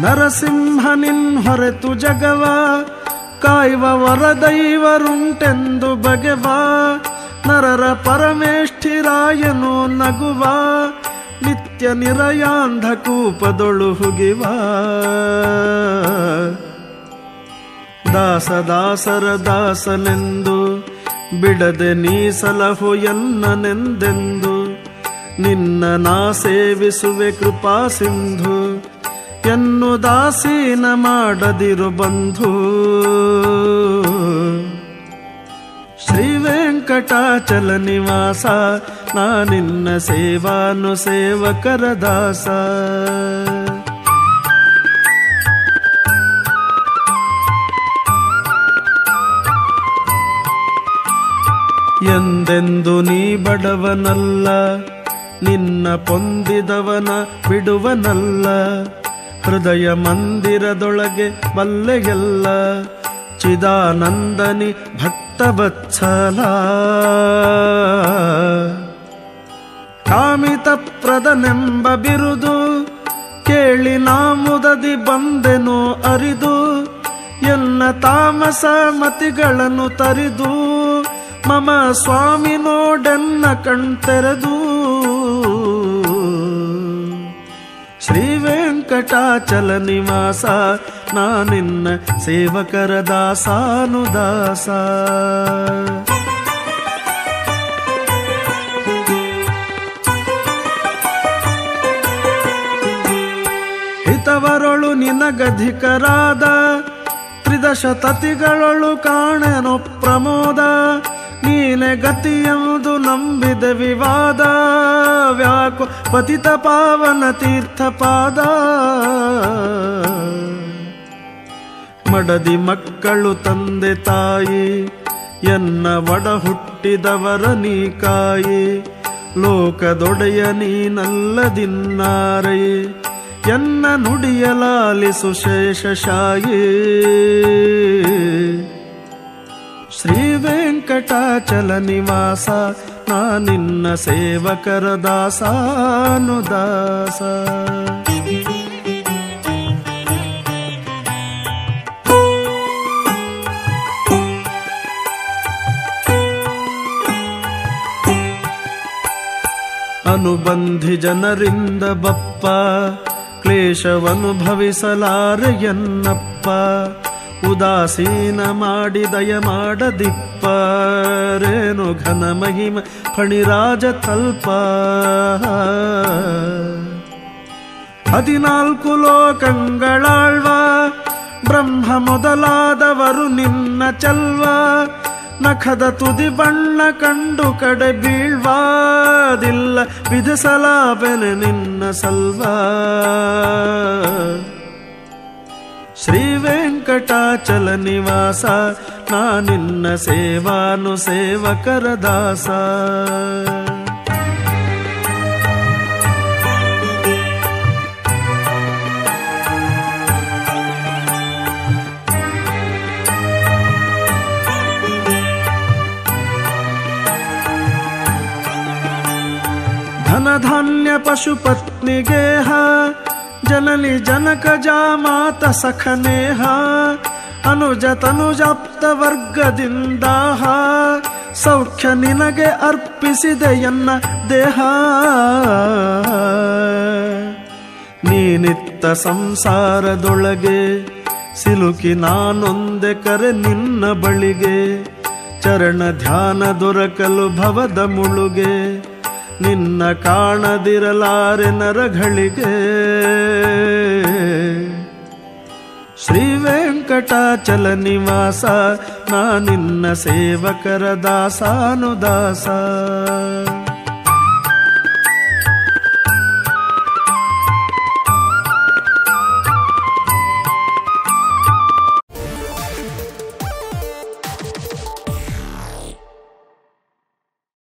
ನರಸಿಂಹ ನಿನ್ ಹೊರೆತು ಜಗವ ಕಾಯುವ ವರದೈವರುಂಟೆಂದು ಬಗೆವ ನರರ ಪರಮೇಷ್ಠಿರಾಯನು ನಗುವ ನಿತ್ಯ ನಿರಯಾಂಧ ಕೂಪದೊಳು ಹುಗಿವ ದಾಸ ದಾಸರ ದಾಸನೆಂದು ಬಿಡದೆ ನೀ ಸಲಹು ಎನ್ನನೆಂದೆಂದು ನಿನ್ನ ನಾ ಸೇವಿಸುವೆ ಕೃಪಾ ಸಿಂಧು ಎನ್ನು ದಾಸೀನ ಮಾಡದಿರು ಬಂಧು ಶ್ರೀ ವೆಂಕಟಾಚಲ ನಿವಾಸ ನಾ ನಿನ್ನ ಸೇವಾನು ಸೇವಕರ ದಾಸ ಎಂದೆಂದು ನೀ ಬಡವನಲ್ಲ ನಿನ್ನ ಪೊಂದಿದವನ ಬಿಡುವನಲ್ಲ ಹೃದಯ ಮಂದಿರದೊಳಗೆ ಬಲ್ಲೆಯಲ್ಲ ಚಿದಾನಂದನಿ ಭಕ್ತವತ್ಸಲ ಕಾಮಿತಪ್ರದನೆಂಬ ಬಿರುದು ಕೇಳಿ ನಾಮುದದಿ ಬಂದೆನು ಅರಿದು ಎನ್ನ ತಾಮಸ ಮತಿಗಳನ್ನು ತರಿದು ಮಮ ಸ್ವಾಮಿ ನೋಡೆನ್ನ ಕಣ್ತೆರೆದು ಶ್ರೀ ವೆಂಕಟಾಚಲ ನಿವಾಸ ನಾ ನಿನ್ನ ಸೇವಕರ ದಾಸಾನುದಾಸ ಹಿತವರೊಳು ನಿನಗಧಿಕರಾದ ತ್ರಿದಶ ತತಿಗಳೊಳು ಕಾಣೆನೋ ಪ್ರಮೋದ ನೀನೆ ಗತಿಯೆಂದು ನಂಬಿದ ವಿವಾದ ವ್ಯಾಕು ಪತಿತ ಪಾವನ ತೀರ್ಥ ಪಾದ ಮಡದಿ ಮಕ್ಕಳು ತಂದೆ ತಾಯಿ ಎನ್ನ ಒಡ ಹುಟ್ಟಿದವರ ನೀ ಕಾಯಿ ಲೋಕದೊಡೆಯ ನೀನಲ್ಲದಿನ್ನಾರೈ ಎನ್ನ ನುಡಿಯಲಾಲಿಸು ಶೇಷಶಾಯಿ ಶ್ರೀ ವೆಂಕಟಾಚಲ ನಿವಾಸ ನಾ ನಿನ್ನ ಸೇವಕರ ದಾಸಾನುದಾಸ ಅನುಬಂಧಿ ಜನರಿಂದ ಬಪ್ಪ ಕ್ಲೇಶವನುಭವಿಸಲಾರೆಯನ್ನಪ್ಪ ಉದಾಸೀನ ಮಾಡಿ ದಯ ಮಾಡದಿಪ್ಪ ರೇಣು ಘನ ಮಹಿಮ ಫಣಿರಾಜ ತಲ್ಪ ಹದಿನಾಲ್ಕು ಲೋಕಂಗಳಾಳ್ವ ಬ್ರಹ್ಮ ಮೊದಲಾದವರು ನಿನ್ನ ಚಲ್ವ ನಖದ ತುದಿ ಬಣ್ಣ ಕಂಡು ಕಡೆ ಬೀಳ್ವಾದಿಲ್ಲ ವಿಧಿಸಲಾಬೆನೆ ನಿನ್ನ ಸಲ್ವ ಶ್ರೀ ವೆಂಕಟಾಚಲ ನಿವಾಸ ನಾ ನಿನ್ನ ಸೇವಾನು ಸೇವಕರ ದಾಸ ಧನಧಾನ್ಯ ಪಶುಪತ್ನಿಗೇಹ ಜನನಿ ಜನಕ ಜಾಮಾತ ಸಖನೇಹ ಅನುಜ ತನುಜಾಪ್ತ ವರ್ಗದಿಂದಾಹ ಸೌಖ್ಯ ನಿನಗೆ ಅರ್ಪಿಸಿದೆ ಎನ್ನ ದೇಹ ನೀನಿತ್ತ ಸಂಸಾರದೊಳಗೆ ಸಿಲುಕಿ ನಾನೊಂದೆ ಕರೆ ನಿನ್ನ ಬಳಿಗೆ ಚರಣ ಧ್ಯಾನ ದೊರಕಲು ಭವದ ಮುಳುಗೆ ನಿನ್ನ ಕಾಣದಿರಲಾರೆ ನರಗಳಿಗೆ ಶ್ರೀ ವೆಂಕಟಾಚಲ ನಿವಾಸ ನಾ ನಿನ್ನ ಸೇವಕರ ದಾಸಾನುದಾಸ